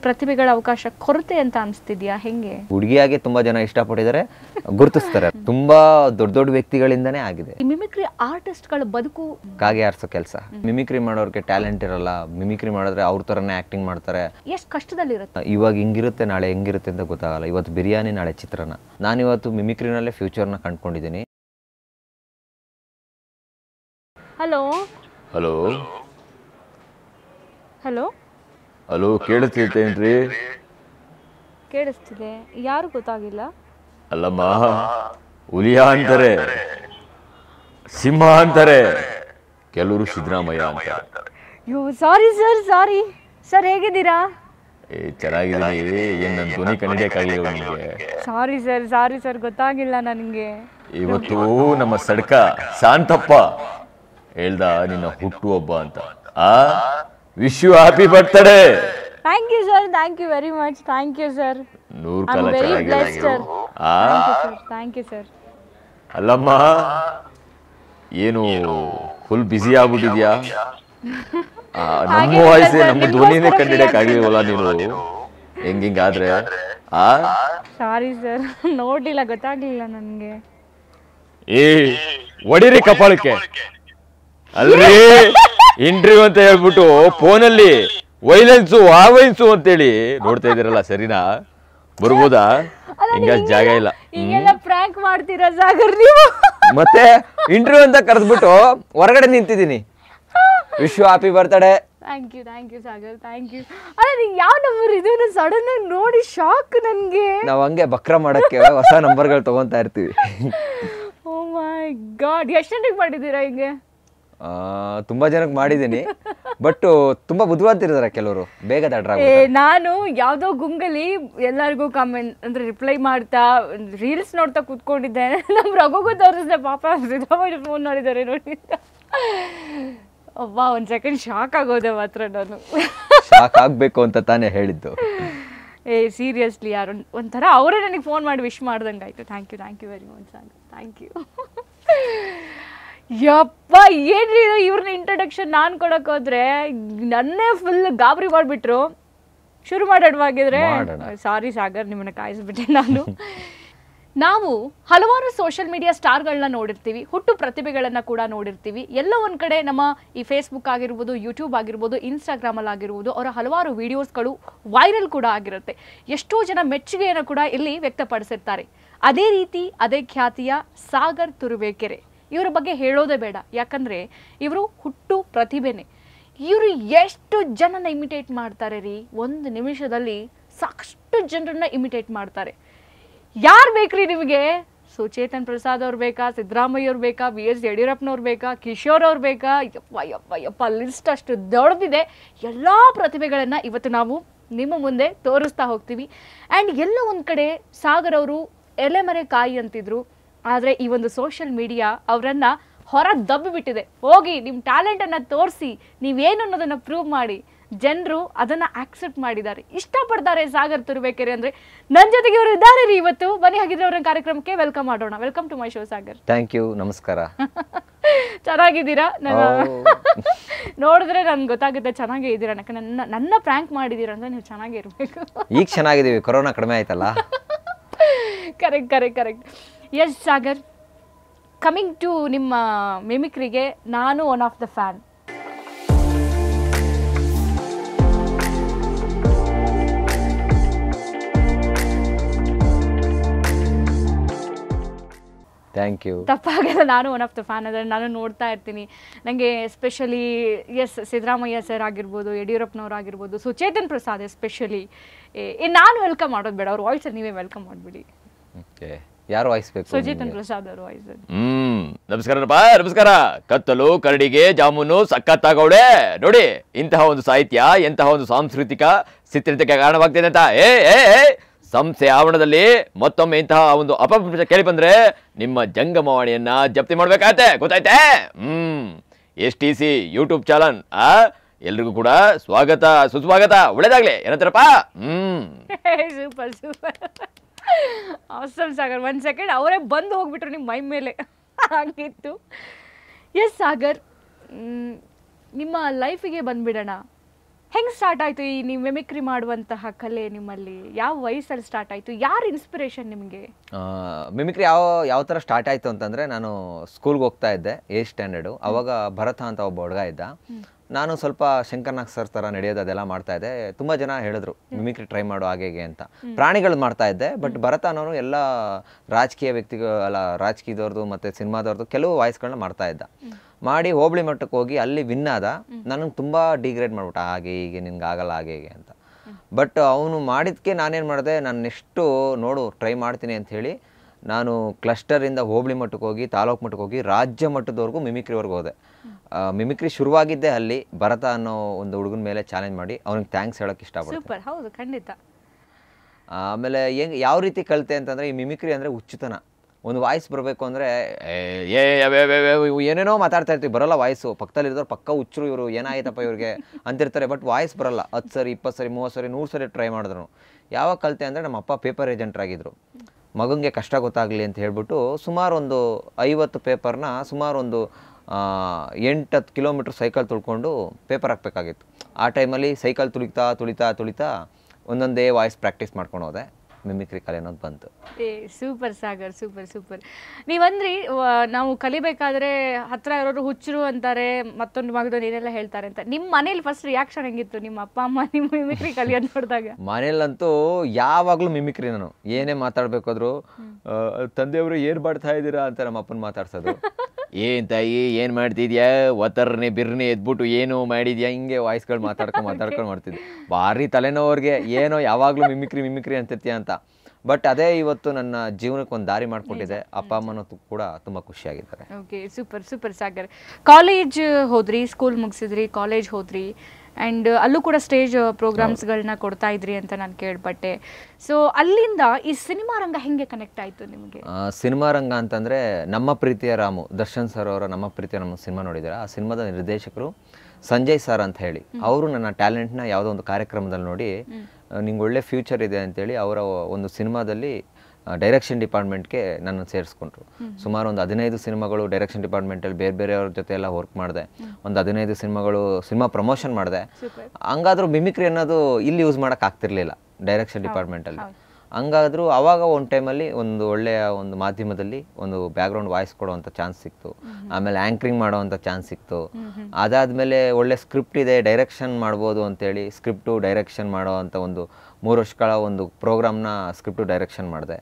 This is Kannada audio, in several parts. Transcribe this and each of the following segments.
ಪ್ರತಿಭೆಗಳ ಅವಕಾಶ ಕೊರತೆ ಅಂತ ಅನಿಸ್ತಿದ್ಯಾ ಹೆಂಗೆ ಹುಡುಗಿಯಾಗಿ ತುಂಬಾ ಜನ ಇಷ್ಟಪಟ್ಟಿದ್ದಾರೆ ಗುರುತಿಸ್ತಾರೆ ತುಂಬಾ ದೊಡ್ಡ ದೊಡ್ಡ ವ್ಯಕ್ತಿಗಳಿಂದನೇ ಆಗಿದೆ ಈ ಮಿಮಿಕ್ರಿ ಆರ್ಟಿಸ್ಟ್ಗಳ ಬದುಕು ಕಾಗೆ ಆರಿಸೋ ಕೆಲಸ ಮಿಮಿಕ್ರಿ ಮಾಡೋರ್ಗೆ ಟ್ಯಾಲೆಂಟ್ ಇರಲ್ಲ ಮಿಮಿಕ್ರಿ ಮಾಡಿದ್ರೆ ಅವ್ರ ಥರನೇ ಆ್ಯಕ್ಟಿಂಗ್ ಮಾಡ್ತಾರೆ ಎಷ್ಟು ಕಷ್ಟದಲ್ಲಿರುತ್ತೆ ಇವಾಗ ಹಿಂಗಿರುತ್ತೆ ನಾಳೆ ಹೆಂಗಿರುತ್ತೆ ಅಂತ ಗೊತ್ತಾಗಲ್ಲ ಇವತ್ತು ಬಿರಿಯಾನಿ ನಾಳೆ ಚಿತ್ರಾನ್ನ ನಾನಿವತ್ತು ಮಿಮಿಕ್ರಿನಲ್ಲೇ ಫ್ಯೂಚರ್ನ ಕಂಡ್ಕೊಂಡಿದ್ದೀನಿ ಹಲೋ ಹಲೋ ಹಲೋ ಹಲೋ ಕೇಳಿಸ್ತಿರ್ತೇನ್ರಿ ಕೇಳಿಸ್ತಿದೆ ಯಾರು ಗೊತ್ತಾಗಿಲ್ಲ ಅಲ್ಲಮ್ಮ ಹುಲಿಯ ಅಂತಾರೆ ಸಿಂಹ ಅಂತಾರೆ ಕೆಲವರು ಸಿದ್ದರಾಮಯ್ಯ ಅಂತ ಯೋ ಸಾರಿ ಸರ್ ಸಾರಿ ಸರ್ ಹೇಗಿದ್ದೀರಾ ಏ ಚೆನ್ನಾಗಿದ್ದೀನಿ ಏನ್ ನನ್ನ ಧ್ವನಿ ಕಂಡಿಡಿಯಕ್ಕಾಗಲಿಲ್ಲ ನಿಮಗೆ ಸಾರಿ ಸರ್ ಸಾರಿ ಸರ್ ಗೊತ್ತಾಗಿಲ್ಲ ನನಗೆ ಇವತ್ತು ನಮ್ಮ ಸಡ್ಕ ಶಾಂತಪ್ಪ ಹೇಳ್ದ ನಿನ್ನ ಹುಟ್ಟು ಹಬ್ಬ ಅಂತ ಆ wish you happy birthday thank you sir thank you very much thank you sir ನೂರು ಐ ಕಾಲ ವೆರಿ ಬ್ಲೆಸ್ಡ್ ಚೆನ್ನಾಗಿರೋ ಸರ್ ಆ ಥ್ಯಾಂಕ್ ಯು ಸರ್ ಅಲ್ಲಮ್ಮ ಏನು ಫುಲ್ ಬ್ಯುಸಿ ಆಗ್ಬಿಟ್ಟಿದ್ಯಾ ಆ, ನಮ್ಮ ಹಾಗೇನಿಲ್ಲ ವಯಸ್ಸೇ sir, ನಮ್ಮ ನಿಮ್ಗೋಸ್ಕರ ಧ್ವನಿನೇ free ಕಂಡಿಡಿಯಕ್ಕಾಗಿಲ್ವಲ್ಲ ನೀನು ಹೆಂಗ್ ಹಿಂಗಾದ್ರೆ ಆ ಸಾರಿ ಸರ್ ನೋಡಿಲ್ಲ ಗೊತ್ತಾಗ್ಲಿಲ್ಲ ನನಗೆ ಏ ಹೊಡಿರಿ ಕಪಾಳಕ್ಕೆ ಅಲ್ರಿ ಇಂಟರ್ವ್ಯೂ ಅಂತ ಹೇಳ್ಬಿಟ್ಟು ಫೋನಲ್ಲಿ ವೈಲೆನ್ಸು ಆ ವೈನ್ಸು ಅಂತೇಳಿ ನೋಡ್ತಾ ಇದೀರಲ್ಲ ಸರಿನಾ ಬರ್ಬೋದಾ ಹಿಂಗ ಜಾಗ ಇಲ್ಲ ಈಗೆಲ್ಲ ಪ್ರ್ಯಾಂಕ್ ಮಾಡ್ತೀರಾ ಸಾಗರ್ ನೀವು ಮತ್ತೆ ಇಂಟರ್ವ್ಯೂ ಅಂತ ಕರೆದ್ಬಿಟ್ಟು ಹೊರಗಡೆ ನಿಂತಿದ್ದೀನಿ ವಿಶ್ವ happy birthday thank you thank you Sagar thank you ಅಲ್ಲ ನೀವು ಯಾವ ನಂಬರ್ ಇದು ಸಡನ್ ಆಗಿ ನೋಡಿ ಶಾಕ್ ನನಗೆ ನಾವು ಹಂಗೆ ಬಕ್ರ ಮಾಡಕ್ಕೆ ಹೊಸ ನಂಬರ್ಗಳು ತಗೊಂತಾ ಇರ್ತೀವಿ ಓ ಮೈ ಗಾಡ್ ಎಷ್ಟು ಗಂಟೆಗೆ ಮಾಡಿದ್ದೀರಾ ಹಿಂಗೆ ಆ, ತುಂಬಾ ಜನಕ್ಕೆ ಮಾಡಿದ್ದೀನಿ ಬಟ್ ತುಂಬಾ ಬುದ್ಧಿವಂತಿರ್ತಾರೆ ಕೆಲವರು ಬೇಗ ದಡ್ರ ಏ ನಾನು ಯಾವುದೋ ಗುಂಗಲ್ಲಿ ಎಲ್ಲರಿಗೂ ಕಮೆಂಟ್ ಅಂದ್ರೆ ರಿಪ್ಲೈ ಮಾಡ್ತಾ ರೀಲ್ಸ್ ನೋಡ್ತಾ ಕೂತ್ಕೊಂಡಿದ್ದೆ ನಮ್ಮ ರಘುಗೂ ತೋರಿಸಿದೆ ಪಾಪ ಸಿದ್ದರಾಮಯ್ಯ ಫೋನ್ ಮಾಡಿದ್ದಾರೆ ನೋಡಿ ಅಬ್ಬಾ ಒಂದು ಸೆಕೆಂಡ್ ಶಾಕ್ ಆಗೋದೆ ಮಾತ್ರ ನಾನು ಶಾಕ್ ಆಗ್ಬೇಕು ಅಂತ ತಾನೇ ಹೇಳಿದ್ದು ಏ ಸೀರಿಯಸ್ಲಿ ಯಾರು ಒಂಥರ ಅವರೇ ನನಗೆ ಫೋನ್ ಮಾಡಿ ವಿಶ್ ಮಾಡ್ದಂಗೆ ಆಯಿತು thank you thank you very much thank you ಯಪ್ಪ ಏನ್ರಿ ಇದು ಇವ್ರನ್ನ ಇಂಟ್ರಡಕ್ಷನ್ ನಾನು ಕೊಡಕ್ ಹೋದ್ರೆ ನನ್ನೇ ಫುಲ್ ಗಾಬರಿ ಮಾಡಿಬಿಟ್ರು ಶುರು ಮಾಡೋಣವಾಗಿದ್ರೆ ಮಾಡೋಣ. ಸಾರಿ ಸಾಗರ್ ನಿಮ್ಮನ್ನ ಕಾಯಿಸ್ಬಿಟ್ಟೆ ನಾನು ನಾವು ಹಲವಾರು ಸೋಷಿಯಲ್ ಮೀಡಿಯಾ ಸ್ಟಾರ್ಗಳನ್ನ ನೋಡಿರ್ತೀವಿ ಹುಟ್ಟು ಪ್ರತಿಭೆಗಳನ್ನ ಕೂಡ ನೋಡಿರ್ತೀವಿ ಎಲ್ಲ ಒಂದ್ ಕಡೆ ನಮ್ಮ ಈ ಫೇಸ್ಬುಕ್ ಆಗಿರ್ಬೋದು ಯೂಟ್ಯೂಬ್ ಆಗಿರ್ಬೋದು ಇನ್ಸ್ಟಾಗ್ರಾಮಲ್ಲಿ ಆಗಿರ್ಬೋದು ಅವರ ಹಲವಾರು ವಿಡಿಯೋಸ್ಗಳು ವೈರಲ್ ಕೂಡ ಆಗಿರುತ್ತೆ ಎಷ್ಟೋ ಜನ ಮೆಚ್ಚುಗೆಯನ್ನು ಕೂಡ ಇಲ್ಲಿ ವ್ಯಕ್ತಪಡಿಸಿರ್ತಾರೆ ಅದೇ ರೀತಿ ಅದೇ ಖ್ಯಾತಿಯ ಸಾಗರ್ ತುರುವೇಕೆರೆ ಇವರ ಬಗ್ಗೆ ಹೇಳೋದೇ ಬೇಡ ಯಾಕಂದ್ರೆ ಇವರು ಹುಟ್ಟು ಪ್ರತಿಭೆನೆ ಇವರು ಎಷ್ಟು ಜನನ ಇಮಿಟೇಟ್ ಮಾಡ್ತಾರೆ ರೀ ಒಂದು ನಿಮಿಷದಲ್ಲಿ ಸಾಕಷ್ಟು ಜನರನ್ನ ಇಮಿಟೇಟ್ ಮಾಡ್ತಾರೆ ಯಾರು ಬೇಕ್ರಿ ನಿಮಗೆ ಸುಚೇತನ್ ಪ್ರಸಾದ್ ಅವ್ರು ಬೇಕಾ ಸಿದ್ದರಾಮಯ್ಯ ಅವ್ರು ಬೇಕಾ ಬಿ ಎಸ್ ಯಡಿಯೂರಪ್ಪನವ್ರು ಬೇಕಾ ಕಿಶೋರ್ ಅವ್ರು ಬೇಕಾ ಯಪ್ಪ ಯಪ್ಪ ಯಪ್ಪ ಲಿಸ್ಟ್ ಅಷ್ಟು ದೊಡ್ಡದಿದೆ ಎಲ್ಲ ಪ್ರತಿಭೆಗಳನ್ನು ಇವತ್ತು ನಾವು ನಿಮ್ಮ ಮುಂದೆ ತೋರಿಸ್ತಾ ಹೋಗ್ತೀವಿ ಆ್ಯಂಡ್ ಎಲ್ಲ ಒಂದು ಕಡೆ ಸಾಗರ್ ಅವರು ಎಲೆಮರೆ ಕಾಯಿ ಅಂತಿದ್ರು ಆದರೆ ಈ ಒಂದು ಸೋಷಿಯಲ್ ಮೀಡಿಯಾ ಅವರನ್ನ ಹೊರ ದಬ್ಬಿಬಿಟ್ಟಿದೆ ಹೋಗಿ ನಿಮ್ಮ ಟ್ಯಾಲೆಂಟನ್ನು ತೋರಿಸಿ ನೀವೇನು ಅನ್ನೋದನ್ನು ಪ್ರೂವ್ ಮಾಡಿ ಜನರು ಅದನ್ನ ಆಕ್ಸೆಪ್ಟ್ ಮಾಡಿದ್ದಾರೆ ಇಷ್ಟಪಡ್ತಾರೆ ಸಾಗರ್ ತುರುಬೇಕೆರೆ ಅಂದ್ರೆ ನನ್ನ ಜೊತೆಗೆ ಇವರು ಇದ್ದಾರೆ ರೀ ಇವತ್ತು ಬನ್ನಿ ಹಾಗಿದ್ರೆ ಅವರ ಕಾರ್ಯಕ್ರಮಕ್ಕೆ ವೆಲ್ಕಮ್ ಮಾಡೋಣ welcome to my show Sagar thank you ನಮಸ್ಕಾರ ಚೆನ್ನಾಗಿದ್ದೀರಾ ನನ್ನ ಓ. ನೋಡಿದ್ರೆ ನನ್ಗೆ ಗೊತ್ತಾಗುತ್ತೆ ಚೆನ್ನಾಗೇ ಇದ್ದೀರಾ ಯಾಕಂದ್ರೆ ನನ್ನ ನನ್ನ ಪ್ರ್ಯಾಂಕ್ ಮಾಡಿದ್ದೀರಾ ಅಂತ ನೀವು ಚೆನ್ನಾಗೇ ಇರಬೇಕು ಈಗ ಚೆನ್ನಾಗಿದ್ದೀವಿ ಕೊರೋನಾ ಕಡಿಮೆ ಆಯ್ತಲ್ಲ correct correct correct yes Sagar coming to ನಿಮ್ಮ ಮಿಮಿಕ್ರಿಗೆ ನಾನು one of the fan thank you ತಪ್ಪಾಗಲ್ಲ ನಾನು ಒನ್ ಆಫ್ ದ ಫ್ಯಾನ್ ಅದೇ ನಾನು ನೋಡ್ತಾ ಇರ್ತೀನಿ ನನಗೆ ಎಸ್ಪೆಷಲಿ ಎಸ್ ಸಿದ್ದರಾಮಯ್ಯ ಸರ್ ಆಗಿರ್ಬೋದು ಯಡಿಯೂರಪ್ಪನವ್ರು ಆಗಿರ್ಬೋದು ಸುಚೇತನ್ ಪ್ರಸಾದ್ ಎಸ್ಪೆಷಲಿ ನಾನು ವೆಲ್ಕಮ್ ಮಾಡೋದು ಬೇಡ ಅವ್ರ ವಾಯ್ಸಲ್ಲಿ ನೀವೇ ವೆಲ್ಕಮ್ ಮಾಡಿಬಿಡಿ ಓಕೆ ಯಾರು ವಾಯಿಸ್ಬೇಕು ಸುಚೇತನ್ ಪ್ರಸಾದ್ ಅವ್ರ ವಾಯ್ಸ್ ಹ್ಮ್ ನಮಸ್ಕಾರಪ್ಪ ನಮಸ್ಕಾರ ಕತ್ತಲು ಕರಡಿಗೆ ಜಾಮೂನು ಸಖತ್ತಾಗೌಡೆ ನೋಡಿ ಇಂತಹ ಒಂದು ಸಾಹಿತ್ಯ ಎಂತಹ ಒಂದು ಸಾಂಸ್ಕೃತಿಕ ಚಿತ್ರಿತಕ್ಕೆ ಕಾರಣವಾಗ್ತಿದೆ ಅಂತ ಏ ಏ ಏ ಸಂಸ್ಥೆ ಆವರಣದಲ್ಲಿ ಮತ್ತೊಮ್ಮೆ ಇಂತಹ ಒಂದು ಅಪಪ್ರಚಾರ ಕೇಳಿ ಬಂದ್ರೆ ನಿಮ್ಮ ಜಂಗಮವಾಣಿಯನ್ನ ಜಪ್ತಿ ಮಾಡ್ಬೇಕಾಗತ್ತೆ ಗೊತ್ತಾಯ್ತೆ hmm S T C YouTube channel ಆ ಎಲ್ರಿಗೂ ಕೂಡ ಸ್ವಾಗತ ಸುಸ್ವಾಗತ ಒಳ್ಳೇದಾಗ್ಲಿ ಏನಂತಾರಪ್ಪ hmm super super awesome Sagar ಒಂದು ಸೆಕೆಂಡ್ ಅವರೇ ಬಂದು ಹೋಗ್ಬಿಟ್ರು ನಿಮ್ಮ ಮೈ ಮೇಲೆ ಹಾಗಿತ್ತು ಎಸ್ ಸಾಗರ್ ಮ್, ನಿಮ್ಮ ಲೈಫಿಗೆ ಬಂದ್ಬಿಡೋಣ ಹೆಂಗ್ ಸ್ಟಾರ್ಟ್ ಆಯ್ತು ಈ ನೀವು ಮಿಮಿಕ್ರಿ ಮಾಡುವಂತಹ ಕಲೆ ನಿಮ್ಮಲ್ಲಿ ಯಾವ ವಯಸ್ಸಲ್ಲಿ ಸ್ಟಾರ್ಟ್ ಆಯ್ತು ಯಾರು ಇನ್ಸ್ಪಿರೇಷನ್ ನಿಮಗೆ ಮಿಮಿಕ್ರಿ ಯಾವ ಯಾವ ಥರ ಸ್ಟಾರ್ಟ್ ಆಯಿತು ಅಂತಂದರೆ ನಾನು ಸ್ಕೂಲ್ಗೆ ಹೋಗ್ತಾ ಇದ್ದೆ ಏ ಸ್ಟ್ಯಾಂಡರ್ಡು ಅವಾಗ ಭರತ ಅಂತ ಒಬ್ಬ ಹುಡುಗ ಇದ್ದ ನಾನು ಸ್ವಲ್ಪ ಶಂಕರ್ನಾಗ್ ಸರ್ ಥರ ನಡೆಯೋದು ಅದೆಲ್ಲ ಮಾಡ್ತಾ ಇದ್ದೆ ತುಂಬ ಜನ ಹೇಳಿದ್ರು ಮಿಮಿಕ್ರಿ ಟ್ರೈ ಮಾಡು ಹಾಗೆ ಹೀಗೆ ಅಂತ ಪ್ರಾಣಿಗಳು ಮಾಡ್ತಾ ಇದ್ದೆ ಬಟ್ ಭರತ ಅನ್ನೋನು ಎಲ್ಲ ರಾಜಕೀಯ ವ್ಯಕ್ತಿಗಳು ಅಲ್ಲ ರಾಜಕೀಯದವ್ರದ್ದು ಮತ್ತು ಸಿನಿಮಾದವ್ರದ್ದು ಕೆಲವು ವಾಯ್ಸ್ಗಳನ್ನ ಮಾಡ್ತಾ ಇದ್ದ ಮಾಡಿ ಹೋಬಳಿ ಮಟ್ಟಕ್ಕೆ ಹೋಗಿ ಅಲ್ಲಿ ವಿನ್ ಆದ ನನಗೆ ತುಂಬ ಡಿಗ್ರೇಡ್ ಮಾಡ್ಬಿಟ್ಟ ಹಾಗೆ ಹೀಗೆ ನಿನ್ಗೆ ಆಗಲ್ಲ ಹಾಗೆ ಹೀಗೆ ಅಂತ ಬಟ್ ಅವನು ಮಾಡಿದ್ಕೆ ನಾನೇನು ಮಾಡಿದೆ ನಾನು ನೆಕ್ಸ್ಟು ನೋಡು ಟ್ರೈ ಮಾಡ್ತೀನಿ ಅಂತ ಹೇಳಿ ನಾನು ಕ್ಲಸ್ಟರಿಂದ ಹೋಬಳಿ ಮಟ್ಟಕ್ಕೆ ಹೋಗಿ ತಾಲೂಕು ಮಟ್ಟಕ್ಕೆ ಹೋಗಿ ರಾಜ್ಯ ಮಟ್ಟದವರೆಗೂ ಮಿಮಿಕ್ರಿವರೆಗೂ ಹೋದೆ ಆ, ಮಿಮಿಕ್ರಿ ಶುರುವಾಗಿದ್ದೆ ಅಲ್ಲಿ ಭರತ ಅನ್ನೋ ಒಂದು ಹುಡುಗನ ಮೇಲೆ ಚಾಲೆಂಜ್ ಮಾಡಿ ಅವನಿಗೆ ಥ್ಯಾಂಕ್ಸ್ ಹೇಳೋಕ್ಕೆ ಇಷ್ಟಪಡ್ತೀನಿ ಸೂಪರ್ ಹೌದು ಖಂಡಿತ ಆಮೇಲೆ ಹೆಂಗ್ ಯಾವ ರೀತಿ ಕಲಿತೆ ಅಂತಂದರೆ ಈ ಮಿಮಿಕ್ರಿ ಅಂದರೆ ಹುಚ್ಚುತನ ಒಂದು ವಾಯ್ಸ್ ಬರಬೇಕು ಅಂದರೆ ಏ ಅವೇ ಅವೇ ಅವೇ ಇವು ಏನೇನೋ ಮಾತಾಡ್ತಾ ಇರ್ತೀವಿ ಬರಲ್ಲ ವಾಯ್ಸು ಪಕ್ಕದಲ್ಲಿರೋರು ಪಕ್ಕ ಹುಚ್ಚರು ಇವರು ಏನಾಯ್ತಪ್ಪ ಇವ್ರಿಗೆ ಅಂತಿರ್ತಾರೆ ಬಟ್ ವಾಯ್ಸ್ ಬರಲ್ಲ ಹತ್ತು ಸರಿ ಇಪ್ಪತ್ತು ಸರಿ ಮೂವತ್ತು ಸರಿ ನೂರು ಸರಿ ಟ್ರೈ ಮಾಡಿದ್ರು ಯಾವಾಗ ಕಲಿತೆ ಅಂದರೆ ನಮ್ಮ ಅಪ್ಪ ಪೇಪರ್ ಏಜೆಂಟ್ರಾಗಿದ್ದರು ಮಗನಿಗೆ ಕಷ್ಟ ಗೊತ್ತಾಗಲಿ ಅಂತ ಹೇಳ್ಬಿಟ್ಟು ಸುಮಾರು ಒಂದು ಐವತ್ತು ಪೇಪರ್ನ ಸುಮಾರು ಒಂದು ಎಂಟು ಹತ್ತು ಕಿಲೋಮೀಟ್ರ್ ಸೈಕಲ್ ತುಳ್ಕೊಂಡು ಪೇಪರ್ ಹಾಕ್ಬೇಕಾಗಿತ್ತು ಆ ಟೈಮಲ್ಲಿ ಸೈಕಲ್ ತುಳಿತಾ ತುಳಿತಾ ತುಳಿತಾ ಒಂದೊಂದೇ ವಾಯ್ಸ್ ಪ್ರಾಕ್ಟೀಸ್ ಮಾಡ್ಕೊಂಡು ಹೋದೆ ಮಿಮಿಕ್ರಿ ಕಲೆ ಅನ್ನೋದು ಬಂತು ಏ ಸೂಪರ್ ಸಾಗರ್ ಸೂಪರ್ ಸೂಪರ್ ನೀವಂದ್ರಿ ವ- ನಾವು ಕಲಿಬೇಕಾದ್ರೆ ಹತ್ರ ಇರೋರು ಹುಚ್ಚರು ಅಂತಾರೆ ಮತ್ತೊಂದು ಮಗದೊಂದು ಏನೆಲ್ಲ ಹೇಳ್ತಾರೆ ಅಂತ ನಿಮ್ಮ ಮನೇಲಿ ಫಸ್ಟ್ ರಿಯಾಕ್ಷನ್ ಹೆಂಗಿತ್ತು ನಿಮ್ಮ ಅಪ್ಪ ಅಮ್ಮ ನಿಮ್ಮ ಮಿಮಿಕ್ರಿ ಕಲಿಯೋದು ನೋಡಿದಾಗ ಮನೇಲಂತೂ ಯಾವಾಗಲೂ ಮಿಮಿಕ್ರಿ ನಾನು ಏನೇ ಮಾತಾಡ್ಬೇಕಾದ್ರು ಆ, ತಂದೆಯವರು ಏನು ಮಾಡ್ತಾ ಇದ್ದೀರಾ ಅಂತ ನಮ್ಮ ಅಪ್ಪನ ಮಾತಾಡ್ಸೋದು ಏನ್ ತಾಯಿ ಏನ್ ಮಾಡ್ತಿದ್ಯಾ ಒತ್ತರ್ನೆ ಬಿರ್ನೆ ಎದ್ಬಿಟ್ಟು ಏನು ಮಾಡಿದ್ಯಾ ಹಿಂಗೆ ವಾಯ್ಸ್ಗಳು ಮಾತಾಡ್ಕೊಂಡು ಮಾತಾಡ್ಕೊಂಡು ಮಾಡ್ತಿದ್ದೆ ಭಾರಿ ತಲೆನೋವ್ರಿಗೆ ಏನೋ ಯಾವಾಗಲೂ ಮಿಮಿಕ್ರಿ ಮಿಮಿಕ್ರಿ ಅಂತಿರ್ತೀಯ ಅಂತ ಬಟ್ ಅದೇ ಇವತ್ತು ನನ್ನ ಜೀವನಕ್ಕೆ ಒಂದು ದಾರಿ ಮಾಡಿಕೊಟ್ಟಿದೆ ಅಪ್ಪ ಅಮ್ಮನೂ ತು- ಕೂಡ ತುಂಬ ಖುಷಿಯಾಗಿದ್ದಾರೆ okay super super Sagar college ಹೋದ್ರಿ ಸ್ಕೂಲ್ ಮುಗಿಸಿದ್ರಿ ಕಾಲೇಜ್ ಹೋದ್ರಿ ಆ್ಯಂಡ್ ಅಲ್ಲೂ ಕೂಡ ಸ್ಟೇಜ್ ಪ್ರೋಗ್ರಾಮ್ಸ್ಗಳನ್ನ ಕೊಡ್ತಾ ಇದ್ರಿ ಅಂತ ನಾನು ಕೇಳ್ಪಟ್ಟೆ ಸೊ ಅಲ್ಲಿಂದ ಈ ಸಿನಿಮಾ ರಂಗ ಹೆಂಗೆ ಕನೆಕ್ಟ್ ಆಯಿತು ನಿಮಗೆ ಆ, ಸಿನಿಮಾ ರಂಗ ಅಂತಂದರೆ ನಮ್ಮ ಪ್ರೀತಿಯ ರಾಮು ದರ್ಶನ್ ಸರ್ ಅವರ ನಮ್ಮ ಪ್ರೀತಿಯ ನಮ್ಮ ಸಿನಿಮಾ ನೋಡಿದ್ದಾರೆ ಆ ಸಿನಿಮಾದ ನಿರ್ದೇಶಕರು ಸಂಜಯ್ ಸರ್ ಅಂತ ಹೇಳಿ ಅವರು ನನ್ನ ಟ್ಯಾಲೆಂಟ್ನ ಯಾವುದೋ ಒಂದು ಕಾರ್ಯಕ್ರಮದಲ್ಲಿ ನೋಡಿ ನಿಂಗೆ ಒಳ್ಳೆ ಫ್ಯೂಚರ್ ಇದೆ ಅಂತೇಳಿ ಅವರ ಒಂದು ಸಿನಿಮಾದಲ್ಲಿ ಡೈರೆಕ್ಷನ್ ಡಿಪಾರ್ಟ್ಮೆಂಟ್ಗೆ ನನ್ನ ಸೇರಿಸ್ಕೊಂಡ್ರು ಸುಮಾರು ಒಂದು ಹದಿನೈದು ಸಿನಿಮಾಗಳು ಡೈರೆಕ್ಷನ್ ಡಿಪಾರ್ಟ್ಮೆಂಟಲ್ಲಿ ಬೇರೆ ಬೇರೆಯವ್ರ ಜೊತೆ ಎಲ್ಲ ವರ್ಕ್ ಮಾಡಿದೆ ಒಂದು ಹದಿನೈದು ಸಿನಿಮಾಗಳು ಸಿನಿಮಾ ಪ್ರಮೋಷನ್ ಮಾಡಿದೆ ಹಂಗಾದ್ರೂ ಮಿಮಿಕ್ರಿ ಅನ್ನೋದು ಇಲ್ಲಿ ಯೂಸ್ ಮಾಡೋಕೆ ಆಗ್ತಿರ್ಲಿಲ್ಲ ಡೈರೆಕ್ಷನ್ ಡಿಪಾರ್ಟ್ಮೆಂಟಲ್ಲಿ ಹಂಗಾದ್ರೂ ಅವಾಗ ಒಂದು ಟೈಮಲ್ಲಿ ಒಂದು ಒಳ್ಳೆಯ ಒಂದು ಮಾಧ್ಯಮದಲ್ಲಿ ಒಂದು ಬ್ಯಾಕ್ಗ್ರೌಂಡ್ ವಾಯ್ಸ್ ಕೊಡುವಂಥ ಚಾನ್ಸ್ ಸಿಕ್ತು ಆಮೇಲೆ ಆ್ಯಂಕ್ರಿಂಗ್ ಮಾಡೋವಂಥ ಚಾನ್ಸ್ ಸಿಕ್ತು ಅದಾದಮೇಲೆ ಒಳ್ಳೆ ಸ್ಕ್ರಿಪ್ಟ್ ಇದೆ ಡೈರೆಕ್ಷನ್ ಮಾಡ್ಬೋದು ಅಂತೇಳಿ ಸ್ಕ್ರಿಪ್ಟು ಡೈರೆಕ್ಷನ್ ಮಾಡೋ ಅಂಥ ಒಂದು ಮೂರು ವರ್ಷಗಳ ಒಂದು ಪ್ರೋಗ್ರಾಮ್ನ ಸ್ಕ್ರಿಪ್ಟು ಡೈರೆಕ್ಷನ್ ಮಾಡಿದೆ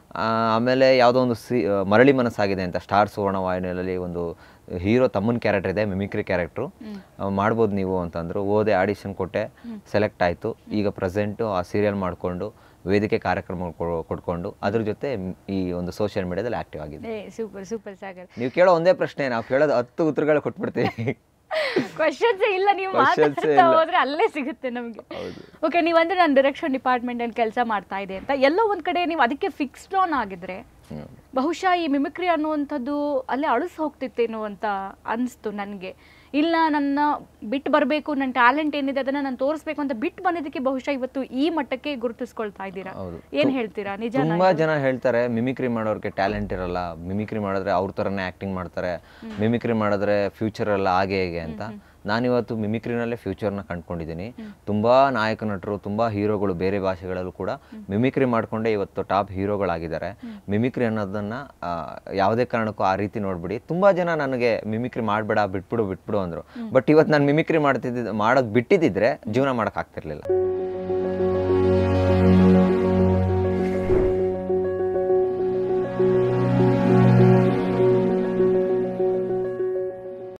ಆಮೇಲೆ ಯಾವುದೋ ಒಂದು ಸಿ ಆ, ಮರಳಿ ಮನಸ್ಸಾಗಿದೆ ಅಂತ ಸ್ಟಾರ್ ಸುವರ್ಣ ವಾಹಿನಿಯಲ್ಲಿ ಒಂದು ಹೀರೋ ತಮ್ಮನ ಕ್ಯಾರೆಕ್ಟರ್ ಇದೆ ಮಿಮಿಕ್ರಿ ಕ್ಯಾರೆಕ್ಟ್ರು ಮಾಡ್ಬೋದು ನೀವು ಅಂತಂದರು ಓದೆ ಆಡಿಷನ್ ಕೊಟ್ಟೆ ಸೆಲೆಕ್ಟ್ ಆಯಿತು ಈಗ ಪ್ರೆಸೆಂಟು ಆ ಸೀರಿಯಲ್ ಮಾಡಿಕೊಂಡು ವೇದಿಕೆ ಕಾರ್ಯಕ್ರಮ ಕೊಟ್ಕೊಂಡು ಅದ್ರ ಜೊತೆ ಮ್- ಈ ಒಂದು ಸೋಷಿಯಲ್ ಮೀಡಿಯಾದಲ್ಲಿ ಆಕ್ಟಿವ್ ಆಗಿದೆ ಏ ಸೂಪರ್ ಸೂಪರ್ ಸಾಗರ್ ನೀವು ಕೇಳೋ ಒಂದೇ ಪ್ರಶ್ನೆ ನಾವು ಕೇಳೋದು ಹತ್ತು ಉತ್ತರಗಳು ಕೊಟ್ಬಿಡ್ತೀವಿ ಕ್ವಶನ್ಸ್ ಇಲ್ಲ ನೀವು Questions ಏ ಮಾತಾಡ್ತಾ ಇಲ್ಲ. ಹೋದ್ರೆ ಅಲ್ಲೇ ಸಿಗುತ್ತೆ ನಮಗೆ ಓಕೆ ನೀವಂದ್ರೆ ನಾನು ಡೈರೆಕ್ಷನ್ ಡಿಪಾರ್ಟ್ಮೆಂಟ್ ಅಲ್ಲಿ ಕೆಲಸ ಮಾಡ್ತಾ ಇದೆ ಅಂತ ಎಲ್ಲೋ ಒಂದ್ ಕಡೆ ನೀವು ಅದಕ್ಕೆ ಫಿಕ್ಸ್ಡ್ ಆನ್ ಆಗಿದ್ರೆ ಬಹುಶಃ ಈ ಮಿಮಿಕ್ರಿ ಅನ್ನುವಂಥದ್ದು ಅಲ್ಲೇ ಅಳಿಸ್ ಹೋಗ್ತಿತ್ತೇನೋ ಅಂತ ಅನಿಸ್ತು ನನಗೆ ಇಲ್ಲ ನನ್ನ ಬಿಟ್ಟು ಬರಬೇಕು ನನ್ನ ಟ್ಯಾಲೆಂಟ್ ಏನಿದೆ ಅದನ್ನ ನಾನು ತೋರಿಸ್ಬೇಕು ಅಂತ ಬಿಟ್ಟು ಬಂದಿದ್ದಕ್ಕೆ ಬಹುಶಃ ಇವತ್ತು ಈ ಮಟ್ಟಕ್ಕೆ ಗುರುತಿಸ್ಕೊಳ್ತಾ ಇದ್ದೀರಾ ಹೌದು. ಏನ್ ಹೇಳ್ತೀರಾ ನಿಜ ತುಂಬಾ ಜನ ಹೇಳ್ತಾರೆ ಮಿಮಿಕ್ರಿ ಮಾಡೋರ್ಗೆ ಟ್ಯಾಲೆಂಟ್ ಇರಲ್ಲ ಮಿಮಿಕ್ರಿ ಮಾಡಿದ್ರೆ ಅವ್ರ ಥರನೇ ಆ್ಯಕ್ಟಿಂಗ್ ಮಾಡ್ತಾರೆ ಮಿಮಿಕ್ರಿ ಮಾಡಿದ್ರೆ ಫ್ಯೂಚರ್ ಎಲ್ಲ ಹಾಗೆ ಹೇಗೆ ಅಂತ ನಾನಿವತ್ತು ಮಿಮಿಕ್ರಿನಲ್ಲೇ ಫ್ಯೂಚರ್ನ ಕಂಡ್ಕೊಂಡಿದ್ದೀನಿ ತುಂಬಾ ನಾಯಕ ನಟರು ತುಂಬಾ ಹೀರೋಗಳು ಬೇರೆ ಭಾಷೆಗಳಲ್ಲೂ ಕೂಡ ಮಿಮಿಕ್ರಿ ಮಾಡ್ಕೊಂಡೇ ಇವತ್ತು ಟಾಪ್ ಹೀರೋಗಳಾಗಿದ್ದಾರೆ ಮಿಮಿಕ್ರಿ ಅನ್ನೋದನ್ನ ಆ, ಯಾವುದೇ ಕಾರಣಕ್ಕೂ ಆ ರೀತಿ ನೋಡ್ಬಿಡಿ ತುಂಬಾ ಜನ ನನಗೆ ಮಿಮಿಕ್ರಿ ಮಾಡಬೇಡ ಬಿಟ್ಬಿಡು ಬಿಟ್ಬಿಡು ಅಂದ್ರು ಬಟ್ ಇವತ್ತು ನಾನು ಮಿಮಿಕ್ರಿ ಮಾಡ್ತಿದ್ದ ಮಾಡೋದು ಬಿಟ್ಟಿದ್ದಿದ್ರೆ ಜೀವನ ಮಾಡಕ್ ಆಗ್ತಿರ್ಲಿಲ್ಲ